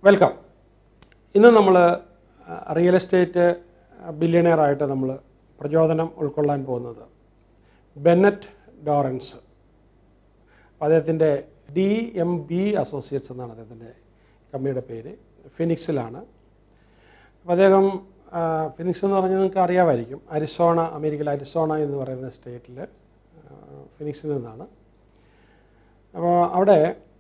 Welcome ഇന്ന് നമ്മൾ real estate ബില്യണിയറായിട്ട് നമ്മൾ പ്രചോദനം ഉൾക്കൊള്ളാൻ പോകുന്നത് ബെന്നറ്റ് ഡോറൻസ് അപ്പോൾ അദ്ദേഹത്തിൻ്റെ ഡി എം ബി അസോസിയേറ്റ്സ് എന്നാണ് അദ്ദേഹത്തിൻ്റെ കമ്പനിയുടെ പേര് ഫിനിക്സിലാണ് അപ്പോൾ അദ്ദേഹം ആ, ഫിനിക്സ് എന്ന് പറഞ്ഞാൽ നിങ്ങൾക്ക് അറിയാമായിരിക്കും അരിസോണ അമേരിക്കയിലെ അരിസോണ എന്ന് പറയുന്ന സ്റ്റേറ്റിൽ ഫിനിക്സിൽ നിന്നാണ് അപ്പോൾ അവിടെ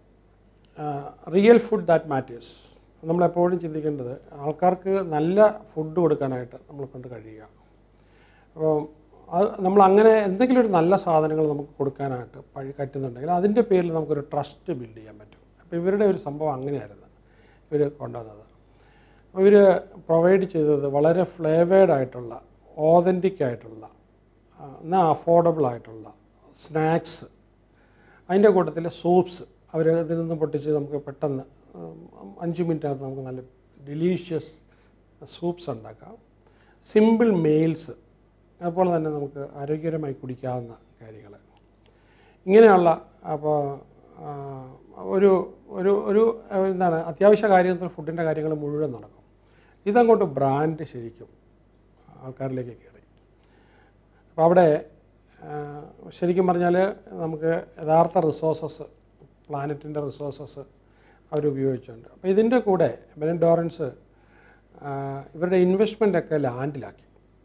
റിയൽ ഫുഡ് ദാറ്റ് മാറ്റേഴ്സ് നമ്മളെപ്പോഴും ചിന്തിക്കേണ്ടത് ആൾക്കാർക്ക് നല്ല ഫുഡ് കൊടുക്കാനായിട്ട് നമ്മളെ കൊണ്ട് കഴിയുക അപ്പോൾ അത് നമ്മൾ അങ്ങനെ എന്തെങ്കിലും ഒരു നല്ല സാധനങ്ങൾ നമുക്ക് കൊടുക്കാനായിട്ട് പഴി പറ്റുന്നുണ്ടെങ്കിൽ അതിൻ്റെ പേരിൽ നമുക്കൊരു ട്രസ്റ്റ് ബിൽഡ് ചെയ്യാൻ പറ്റും അപ്പോൾ ഇവരുടെ ഒരു സംഭവം അങ്ങനെയായിരുന്നു ഇവർ കൊണ്ടുവന്നത് അപ്പോൾ ഇവർ പ്രൊവൈഡ് ചെയ്തത് വളരെ ഫ്ലേവേഡ് ആയിട്ടുള്ള ഓതൻറ്റിക് ആയിട്ടുള്ള ആ, എന്നാൽ അഫോർഡബിൾ ആയിട്ടുള്ള സ്നാക്സ് അതിൻ്റെ കൂട്ടത്തിൽ സൂപ്സ് അവർ ഇതിൽ നിന്ന് പൊട്ടിച്ച് നമുക്ക് പെട്ടെന്ന് ഉം, അഞ്ച് മിനിറ്റിനകത്ത് നമുക്ക് നല്ല ഡിലീഷ്യസ് സൂപ്സ് ഉണ്ടാക്കാം സിമ്പിൾ മെയിൽസ് അതുപോലെ തന്നെ നമുക്ക് ആരോഗ്യകരമായി കുടിക്കാവുന്ന കാര്യങ്ങൾ ഇങ്ങനെയുള്ള അപ്പോൾ ആ, ഒരു ഒരു ഒരു ആ, എന്താണ് അത്യാവശ്യ കാര്യത്തിൽ ഫുഡിൻ്റെ കാര്യങ്ങൾ മുഴുവൻ നടക്കും ഇതങ്ങോട്ട് ബ്രാൻഡ് ശരിക്കും ആൾക്കാരിലേക്ക് കയറി അപ്പോൾ അവിടെ ആ, ശരിക്കും പറഞ്ഞാൽ നമുക്ക് യഥാർത്ഥ റിസോഴ്സസ് പ്ലാനറ്റിൻ്റെ റിസോഴ്സസ് അവർ ഉപയോഗിച്ചുണ്ട് അപ്പോൾ ഇതിൻ്റെ കൂടെ ബെനൻ ഡോറൻസ് ആ, ഇവരുടെ ഇൻവെസ്റ്റ്മെൻ്റ് ഒക്കെ ലാൻഡിലാക്കി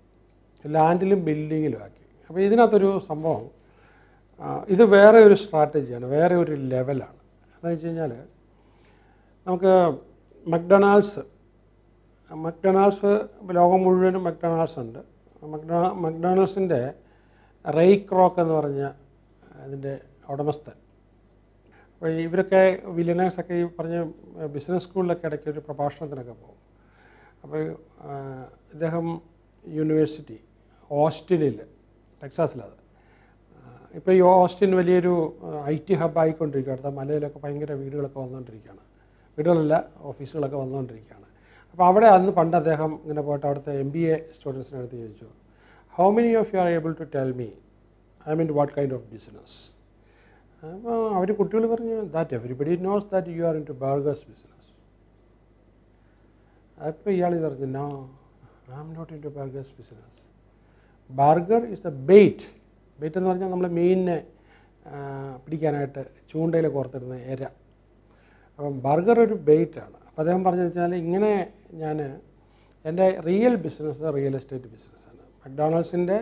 ലാൻഡിലും ബിൽഡിങ്ങിലും ആക്കി അപ്പോൾ ഇതിനകത്തൊരു സംഭവം ആ, ഇത് വേറെ ഒരു സ്ട്രാറ്റജിയാണ് വേറെ ഒരു ലെവലാണ് എന്താണെന്ന് വെച്ച് കഴിഞ്ഞാൽ നമുക്ക് മക്ഡൊണാൾഡ്സ് മക്ഡൊണാൾഡ്സ് ലോകം മുഴുവനും മക്ഡൊണാൾഡ്സ് ഉണ്ട് മക്ഡൊണാ മക്ഡൊണാൾഡ്സിൻ്റെ റെയ് ക്രോക്ക് എന്ന് പറഞ്ഞ അതിൻ്റെ ഉടമസ്ഥൻ അപ്പോൾ ഇവരൊക്കെ വില്യനേഴ്സൊക്കെ ഈ പറഞ്ഞ ബിസിനസ് സ്കൂളിലൊക്കെ ഇടയ്ക്ക് ഒരു പ്രഭാഷണത്തിനൊക്കെ പോകും അപ്പോൾ ആ, ഇദ്ദേഹം യൂണിവേഴ്സിറ്റി ഓസ്റ്റിനിൽ ടെക്സാസിലത് ഇപ്പോൾ ഈ ഓസ്റ്റിൻ വലിയൊരു ഐ ടി ഹബ് ആയിക്കൊണ്ടിരിക്കുക അടുത്ത മലയിലൊക്കെ ഭയങ്കര വീടുകളൊക്കെ വന്നുകൊണ്ടിരിക്കുകയാണ് വീടുകളല്ല ഓഫീസുകളൊക്കെ വന്നുകൊണ്ടിരിക്കുകയാണ് അപ്പോൾ അവിടെ അന്ന് പണ്ട് അദ്ദേഹം ഇങ്ങനെ പോയിട്ട് അവിടുത്തെ എം ബി എ സ്റ്റുഡൻസിനെ അടുത്ത് ചോദിച്ചു how many of you are able to tell me I mean what kind of business അപ്പോൾ അവർ കുട്ടികൾ പറഞ്ഞു that everybody knows that you are into burgers business അപ്പോൾ ഇയാൾ പറഞ്ഞു no I am not into burgers business burger is the bait bait എന്ന് പറഞ്ഞാൽ നമ്മൾ മീനിനെ ആ, പിടിക്കാനായിട്ട് ചൂണ്ടയിൽ കോർത്തിരുന്ന എര അപ്പം ബർഗർ ഒരു ബെയ്റ്റാണ് അപ്പോൾ അദ്ദേഹം പറഞ്ഞു വെച്ചാൽ ഇങ്ങനെ ഞാൻ എൻ്റെ റിയൽ ബിസിനസ് റിയൽ എസ്റ്റേറ്റ് ബിസിനസ്സാണ് മക്ഡൊണാൾഡ്സിൻ്റെ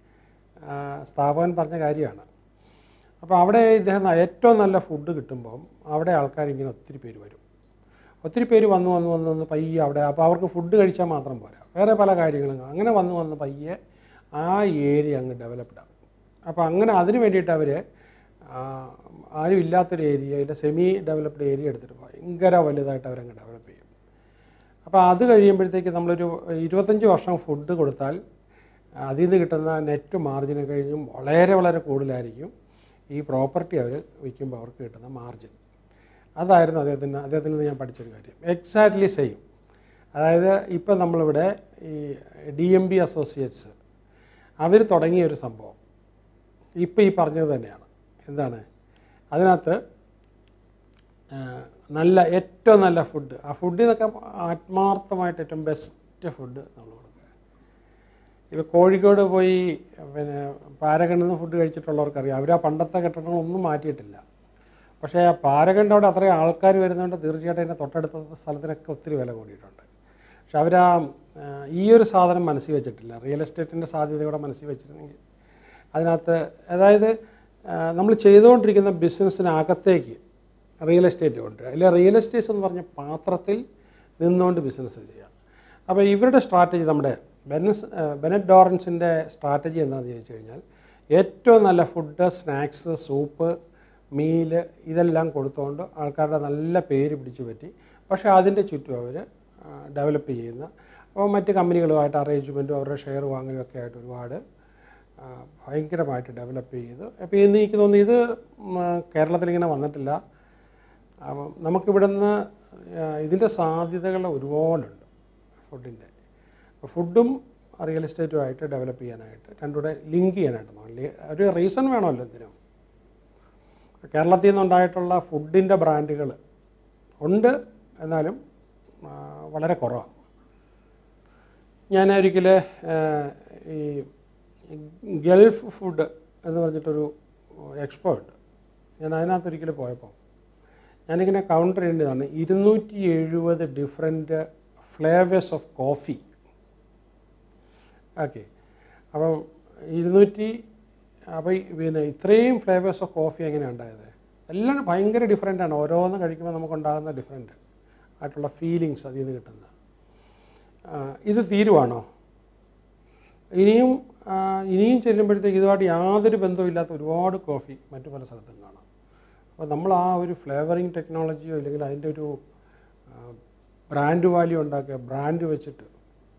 സ്ഥാപകൻ പറഞ്ഞ കാര്യമാണ് അപ്പോൾ അവിടെ ഇദ്ദേഹം ന- ഏറ്റവും നല്ല ഫുഡ് കിട്ടുമ്പം അവിടെ ആൾക്കാർ ഇങ്ങനെ ഒത്തിരി പേര് വരും ഒത്തിരി പേര് വന്ന് വന്ന് വന്ന് വന്ന് പയ്യെ അവിടെ അപ്പോൾ അവർക്ക് ഫുഡ് കഴിച്ചാൽ മാത്രം പോരാ വേറെ പല കാര്യങ്ങളും കാണും. അങ്ങനെ വന്ന് വന്ന് പയ്യെ ആ ഏരിയ അങ്ങ് ഡെവലപ്ഡ് ആകും അപ്പോൾ അങ്ങനെ അതിന് വേണ്ടിയിട്ട് അവർ ആരും ഇല്ലാത്തൊരു ഏരിയയിൽ സെമി ഡെവലപ്ഡ് ഏരിയ എടുത്തിട്ട് ഭയങ്കര വലുതായിട്ട് അവരങ്ങ് ഡെവലപ്പ് ചെയ്യും അപ്പോൾ അത് കഴിയുമ്പോഴത്തേക്ക് നമ്മളൊരു ഇരുപത്തഞ്ച് വർഷം ഫുഡ് കൊടുത്താൽ അതിൽ നിന്ന് കിട്ടുന്ന നെറ്റ് മാർജിനെ കഴിഞ്ഞും വളരെ വളരെ കൂടുതലായിരിക്കും ഈ പ്രോപ്പർട്ടി അവർ വിൽക്കുമ്പോൾ അവർക്ക് കിട്ടുന്ന മാർജിൻ അതായിരുന്നു അദ്ദേഹത്തിന് അദ്ദേഹത്തിൽ നിന്ന് ഞാൻ പഠിച്ചൊരു കാര്യം എക്സാക്ട്ലി സെയിം അതായത് ഇപ്പം നമ്മളിവിടെ ഈ ഡി എം ബി അസോസിയേറ്റ്സ് അവർ തുടങ്ങിയ ഒരു സംഭവം ഇപ്പം ഈ പറഞ്ഞത് തന്നെയാണ് എന്താണ് അതിനകത്ത് ആ, നല്ല ഏറ്റവും നല്ല ഫുഡ് ആ ഫുഡ് എന്നൊക്കെ ആത്മാർത്ഥമായിട്ട് ഏറ്റവും ബെസ്റ്റ് ഫുഡ് നമ്മൾ കൊടുക്കുക ഇപ്പോൾ കോഴിക്കോട് പോയി പിന്നെ പാരഗണിൽ നിന്ന് ഫുഡ് കഴിച്ചിട്ടുള്ളവർക്കറിയാം അവർ ആ പണ്ടത്തെ കെട്ടിടങ്ങളൊന്നും മാറ്റിയിട്ടില്ല പക്ഷേ ആ പാരഗണിൻ്റെ അവിടെ അത്രയും ആൾക്കാർ വരുന്നതുകൊണ്ട് തീർച്ചയായിട്ടും അതിൻ്റെ തൊട്ടടുത്ത സ്ഥലത്തിനൊക്കെ ഒത്തിരി വില കൂടിയിട്ടുണ്ട് പക്ഷെ അവർ ആ ഈ ഒരു സാധനം മനസ്സിൽ വെച്ചിട്ടില്ല റിയൽ എസ്റ്റേറ്റിൻ്റെ സാധ്യത കൂടെ മനസ്സിൽ വെച്ചിരുന്നെങ്കിൽ അതിനകത്ത് അതായത് നമ്മൾ ചെയ്തുകൊണ്ടിരിക്കുന്ന ബിസിനസ്സിനകത്തേക്ക് റിയൽ എസ്റ്റേറ്റ് കൊണ്ടുവരിക അല്ലെ റിയൽ എസ്റ്റേറ്റ്സ് എന്ന് പറഞ്ഞ പാത്രത്തിൽ നിന്നുകൊണ്ട് ബിസിനസ് ചെയ്യുക അപ്പോൾ ഇവരുടെ സ്ട്രാറ്റജി നമ്മുടെ ബെനസ് ബെനറ്റ് ഡോറൻസിൻ്റെ സ്ട്രാറ്റജി എന്താണെന്ന് ചോദിച്ചു കഴിഞ്ഞാൽ ഏറ്റവും നല്ല ഫുഡ് സ്നാക്സ് സൂപ്പ് മീല് ഇതെല്ലാം കൊടുത്തുകൊണ്ട് ആൾക്കാരുടെ നല്ല പേര് പിടിച്ചു പറ്റി പക്ഷേ അതിൻ്റെ ചുറ്റും അവർ ഡെവലപ്പ് ചെയ്യുന്ന അപ്പോൾ മറ്റ് കമ്പനികളുമായിട്ട് അറേഞ്ച്മെൻറ്റും അവരുടെ ഷെയർ വാങ്ങലും ഒക്കെ ആയിട്ട് ഒരുപാട് ആ, ഭയങ്കരമായിട്ട് ഡെവലപ്പ് ചെയ്ത് അപ്പോൾ ഇന്ന് എനിക്ക് തോന്നുന്നു ഇത് ഉം, കേരളത്തിൽ ഇങ്ങനെ വന്നിട്ടില്ല അപ്പം നമുക്കിവിടുന്ന് ഇതിൻ്റെ സാധ്യതകൾ ഒരുപാടുണ്ട് ഫുഡിൻ്റെ അപ്പോൾ ഫുഡും റിയൽ എസ്റ്റേറ്റുമായിട്ട് ഡെവലപ്പ് ചെയ്യാനായിട്ട് രണ്ടുകൂടെ ലിങ്ക് ചെയ്യാനായിട്ട് നോക്കാം. ലി- ഒരു റീസൺ വേണമല്ലോ എന്തിനും കേരളത്തിൽ നിന്നുണ്ടായിട്ടുള്ള ഫുഡിൻ്റെ ബ്രാൻഡുകൾ ഉണ്ട് എന്നാലും ആ, വളരെ കുറവാണ് ഞാൻ ഒരിക്കൽ ഈ ഗൾഫ് ഫുഡ് എന്ന് പറഞ്ഞിട്ടൊരു എക്സ്പോ ഉണ്ട് ഞാൻ അതിനകത്ത് ഒരിക്കൽ പോയപ്പോൾ ഞാനിങ്ങനെ കൗണ്ടർ ചെയ്യേണ്ടതാണ് ഇരുന്നൂറ്റി എഴുപത് different flavours of coffee okay അപ്പം ഇരുന്നൂറ്റി അപ്പോൾ ഈ പിന്നെ ഇത്രയും ഫ്ലേവേഴ്സ് ഓഫ് കോഫി എങ്ങനെയാണ് ഉണ്ടായത് എല്ലാം ഭയങ്കര ഡിഫറെൻ്റ് ആണ് ഓരോന്ന് കഴിക്കുമ്പോൾ നമുക്കുണ്ടാകുന്ന ഡിഫറെൻ്റ് ആയിട്ടുള്ള ഫീലിങ്സ് അതിൽ നിന്ന് കിട്ടുന്നത് ആ, ഇത് തീരുവാണോ ഇനിയും ആ, ഇനിയും ചെല്ലുമ്പോഴത്തേക്ക് ഇതുമായിട്ട് യാതൊരു ബന്ധവുമില്ലാത്ത ഒരുപാട് കോഫി മറ്റു പല സ്ഥലത്തും കാണാം അപ്പോൾ നമ്മൾ ആ ഒരു ഫ്ലേവറിങ് ടെക്നോളജിയോ ഇല്ലെങ്കിൽ അതിൻ്റെ ഒരു ബ്രാൻഡ് വാല്യൂ ഉണ്ടാക്കുക ബ്രാൻഡ് വെച്ചിട്ട്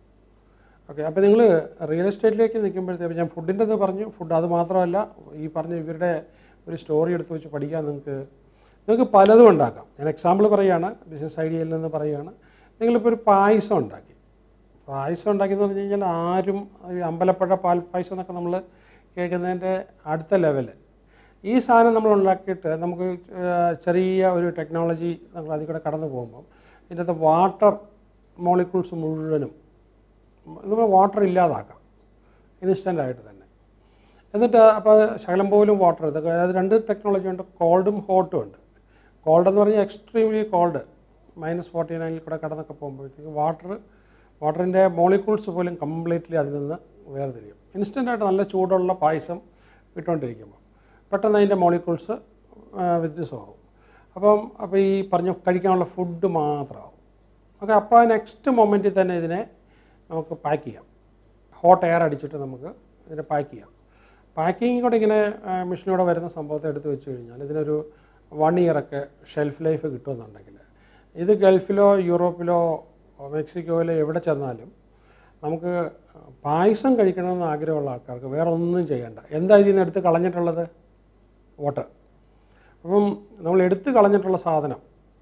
ഓക്കെ അപ്പോൾ നിങ്ങൾ റിയൽ എസ്റ്റേറ്റിലേക്ക് നിൽക്കുമ്പോഴത്തേക്ക് ഞാൻ ഫുഡിൻ്റെ ഇത് പറഞ്ഞു ഫുഡ് അത് മാത്രമല്ല ഈ പറഞ്ഞ ഇവരുടെ ഒരു സ്റ്റോറി എടുത്ത് വെച്ച് പഠിക്കാൻ നിങ്ങൾക്ക് നിങ്ങൾക്ക് പലതും ഉണ്ടാക്കാം ഞാൻ എക്സാമ്പിൾ പറയുകയാണ് ബിസിനസ് ഐഡിയയിൽ നിന്ന് പറയുകയാണ് നിങ്ങളിപ്പോൾ ഒരു പായസം ഉണ്ടാക്കി പായസം ഉണ്ടാക്കിയെന്ന് പറഞ്ഞു കഴിഞ്ഞാൽ ആരും ഈ അമ്പലപ്പുഴ പാൽ പായസം എന്നൊക്കെ നമ്മൾ കേൾക്കുന്നതിൻ്റെ അടുത്ത ലെവല് ഈ സാധനം നമ്മൾ ഉണ്ടാക്കിയിട്ട് നമുക്ക് ഏഹ്, ചെറിയ ഒരു ടെക്നോളജി നമ്മൾ അതിൽ കൂടെ കടന്നു പോകുമ്പം ഇതിൻ്റെ അകത്ത് വാട്ടർ മോളിക്യൂൾസ് മുഴുവനും നമ്മൾ വാട്ടർ ഇല്ലാതാക്കാം ഇൻസ്റ്റൻ്റ് ആയിട്ട് തന്നെ എന്നിട്ട് അപ്പോൾ ശകലം പോലും വാട്ടർ ഇതൊക്കെ അതായത് രണ്ട് ടെക്നോളജി ഉണ്ട് കോൾഡും ഹോട്ടും ഉണ്ട് കോൾഡ് എന്ന് പറഞ്ഞാൽ എക്സ്ട്രീംലി കോൾഡ് മൈനസ് ഫോർട്ടി നയനിൽ കൂടെ കടന്നൊക്കെ പോകുമ്പോഴത്തേക്ക് വാട്ടർ വാട്ടറിൻ്റെ മോളിക്യൂൾസ് പോലും കംപ്ലീറ്റ്ലി അതിൽ നിന്ന് വേർതിരിയും ഇൻസ്റ്റൻ്റ് ആയിട്ട് നല്ല ചൂടുള്ള പായസം ഇട്ടുകൊണ്ടിരിക്കുമ്പോൾ പെട്ടെന്ന് അതിൻ്റെ മോളിക്യൂൾസ് വ്യത്യസ്തമാകും അപ്പം അപ്പോൾ ഈ പറഞ്ഞ കഴിക്കാനുള്ള ഫുഡ് മാത്രമാവും ഓക്കെ അപ്പോൾ നെക്സ്റ്റ് മൊമെൻറ്റിൽ തന്നെ ഇതിനെ നമുക്ക് പാക്ക് ചെയ്യാം ഹോട്ട് എയർ അടിച്ചിട്ട് നമുക്ക് ഇതിനെ പാക്ക് ചെയ്യാം പാക്കിങ് കൂടെ ഇങ്ങനെ മെഷീനിലൂടെ വരുന്ന സംഭവത്തെ എടുത്ത് വെച്ച് കഴിഞ്ഞാൽ ഇതിനൊരു വൺ ഇയറൊക്കെ ഷെൽഫ് ലൈഫ് കിട്ടുമെന്നുണ്ടെങ്കിൽ ഇത് ഗൾഫിലോ യൂറോപ്പിലോ മെക്സിക്കോയിലോ എവിടെ ചെന്നാലും നമുക്ക് പായസം കഴിക്കണമെന്ന് ആഗ്രഹമുള്ള ആൾക്കാർക്ക് വേറെ ഒന്നും ചെയ്യണ്ട എന്താ ഇതിൽ നിന്ന് എടുത്ത് കളഞ്ഞിട്ടുള്ളത് വാട്ടർ അപ്പം നമ്മൾ എടുത്ത് കളഞ്ഞിട്ടുള്ള സാധനം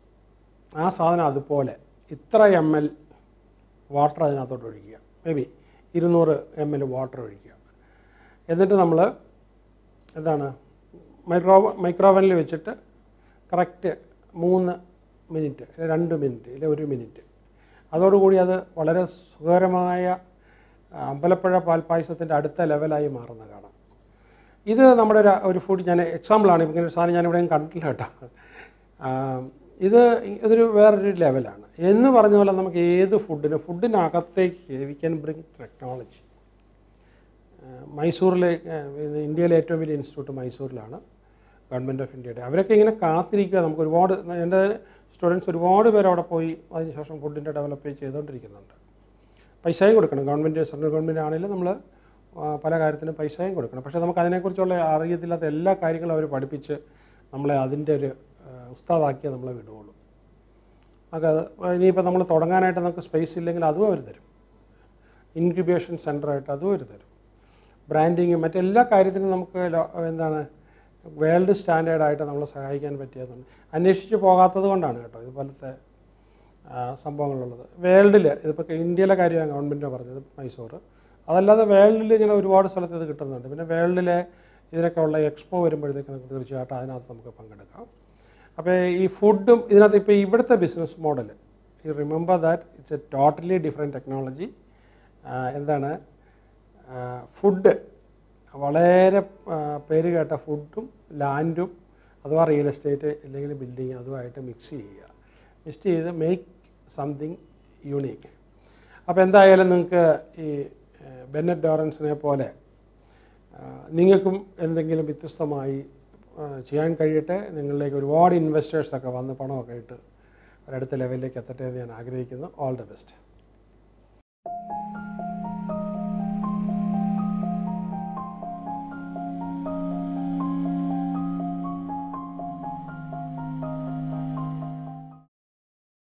ആ സാധനം അതുപോലെ ഇത്ര എം എൽ വാട്ടർ അതിനകത്തോട്ട് ഒഴിക്കുക മേ ബി ഇരുന്നൂറ് എം എൽ വാട്ടർ ഒഴിക്കുക എന്നിട്ട് നമ്മൾ എന്താണ് മൈക്രോ മൈക്രോവനിൽ വെച്ചിട്ട് കറക്റ്റ് മൂന്ന് മിനിറ്റ് അല്ലെങ്കിൽ രണ്ട് മിനിറ്റ് അല്ലെങ്കിൽ ഒരു മിനിറ്റ് അതോടുകൂടി അത് വളരെ സുഖകരമായ ആ, അമ്പലപ്പുഴ പാൽപ്പായസത്തിൻ്റെ അടുത്ത ലെവലായി മാറുന്ന കാണാം ഇത് നമ്മുടെ ഒരു ഒരു ഫുഡ് ഞാൻ എക്സാമ്പിളാണ് ഇങ്ങനെ ഒരു സാധനം ഞാൻ ഇവിടെയും കണ്ടിട്ടില്ല കേട്ടോ ആ, ഇത് ഇതൊരു വേറൊരു ലെവലാണ് എന്ന് പറഞ്ഞ പോലെ നമുക്ക് ഏത് ഫുഡിന് ഫുഡിനകത്തേക്ക് വി ക്യാൻ ബ്രിങ് ടെക്നോളജി മൈസൂരിലെ ഏഹ്, ഇന്ത്യയിലെ ഏറ്റവും വലിയ ഇൻസ്റ്റിറ്റ്യൂട്ട് മൈസൂരിലാണ് ഗവൺമെൻറ് ഓഫ് ഇന്ത്യയുടെ അവരൊക്കെ ഇങ്ങനെ കാത്തിരിക്കുക നമുക്ക് ഒരുപാട് എൻ്റെ സ്റ്റുഡൻസ് ഒരുപാട് പേര് അവിടെ പോയി അതിനുശേഷം ഫുഡിൻ്റെ ഡെവലപ്പ് ചെയ്തുകൊണ്ടിരിക്കുന്നുണ്ട് പൈസയും കൊടുക്കണം ഗവൺമെൻറ് സെൻട്രൽ ഗവൺമെൻറ് ആണെങ്കിലും നമ്മൾ പല കാര്യത്തിനും പൈസയും കൊടുക്കണം പക്ഷേ നമുക്ക് അതിനെക്കുറിച്ചുള്ള അറിയത്തില്ലാത്ത എല്ലാ കാര്യങ്ങളും അവർ പഠിപ്പിച്ച് നമ്മളെ അതിൻ്റെ ഒരു ഏഹ്, ഉസ്താദാക്കിയേ നമ്മളെ വിടുകയുള്ളൂ നമുക്ക് അത് ഇനിയിപ്പോൾ നമ്മൾ തുടങ്ങാനായിട്ട് നമുക്ക് സ്പേസ് ഇല്ലെങ്കിൽ അതും അവർ തരും ഇൻക്യുബേഷൻ സെൻ്ററായിട്ട് അതും അവർ തരും ബ്രാൻഡിങ് മറ്റെല്ലാ കാര്യത്തിനും നമുക്ക് ലോ- എന്താണ് വേൾഡ് സ്റ്റാൻഡേർഡായിട്ട് നമ്മളെ സഹായിക്കാൻ പറ്റിയതുണ്ട് അന്വേഷിച്ച് പോകാത്തത് കൊണ്ടാണ് കേട്ടോ ഇതുപോലത്തെ ആ, സംഭവങ്ങളുള്ളത് വേൾഡിൽ ഇതിപ്പോൾ ഇന്ത്യയിലെ കാര്യമാണ് ഗവൺമെൻറ് പറഞ്ഞത് മൈസൂർ അതല്ലാതെ വേൾഡിൽ ഇങ്ങനെ ഒരുപാട് സ്ഥലത്ത് ഇത് കിട്ടുന്നുണ്ട് പിന്നെ വേൾഡിലെ ഇതിനൊക്കെ ഉള്ള എക്സ്പോ വരുമ്പോഴത്തേക്ക് നമുക്ക് തീർച്ചയായിട്ടും അതിനകത്ത് നമുക്ക് പങ്കെടുക്കാം അപ്പോൾ ഈ ഫുഡും ഇതിനകത്ത് ഇപ്പോൾ ഇവിടുത്തെ business model you remember that it's a totally different technology എന്താണ് ഫുഡ് വളരെ ആ, പേര് കേട്ട ഫുഡും ലാൻഡും അഥവാ റിയൽ എസ്റ്റേറ്റ് അല്ലെങ്കിൽ ബിൽഡിങ് അതുമായിട്ട് മിക്സ് ചെയ്യുക മിക്സ് ചെയ്ത് മേക്ക് സംതിങ് യൂണീക്ക് അപ്പോൾ എന്തായാലും നിങ്ങൾക്ക് ഈ ബെന്നറ്റ് ഡോറൻസിനെ പോലെ ആ, നിങ്ങൾക്കും എന്തെങ്കിലും വ്യത്യസ്തമായി ആ, ചെയ്യാൻ കഴിയട്ടെ നിങ്ങളിലേക്ക് ഒരുപാട് ഇൻവെസ്റ്റേഴ്സൊക്കെ വന്ന് പണമൊക്കെ ഇട്ട് ഒരടുത്ത ലെവലിലേക്ക് എത്തട്ടെ എന്ന് ഞാൻ ആഗ്രഹിക്കുന്നു ഓൾ ദി ബെസ്റ്റ്